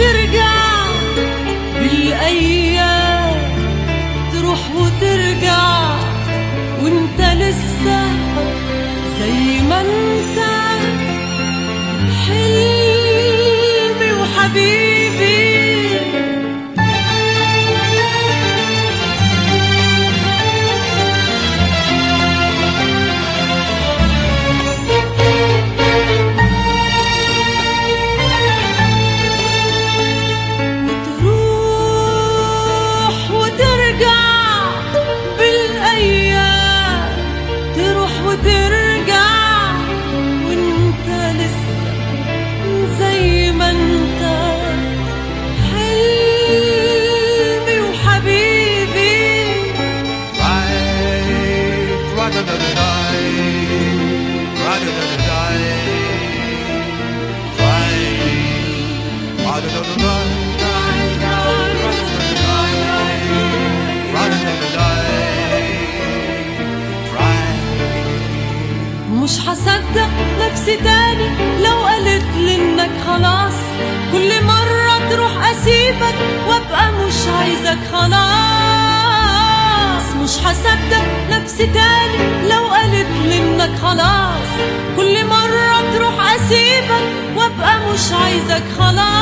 وترجع بالايام تروح وترجع وانت لسه زي ما انت حلمي وحبيبي وتروح وترجع بالايام تروح وترجع وانت لسه زي ما انت حلمي وحبيبي Right, ra-da-da-da-die, ra-da-da-da-die, right, ra-da-da-da-die, ra-da-da-da-die, right. مش هصدق نفسي تاني لو قالت لي انك خلاص كل مرة تروح اسيبك وابقى مش عايزك خلاص مش هصدق نفسي تاني لو قالت لي انك خلاص كل مرة تروح اسيبك وابقى مش عايزك خلاص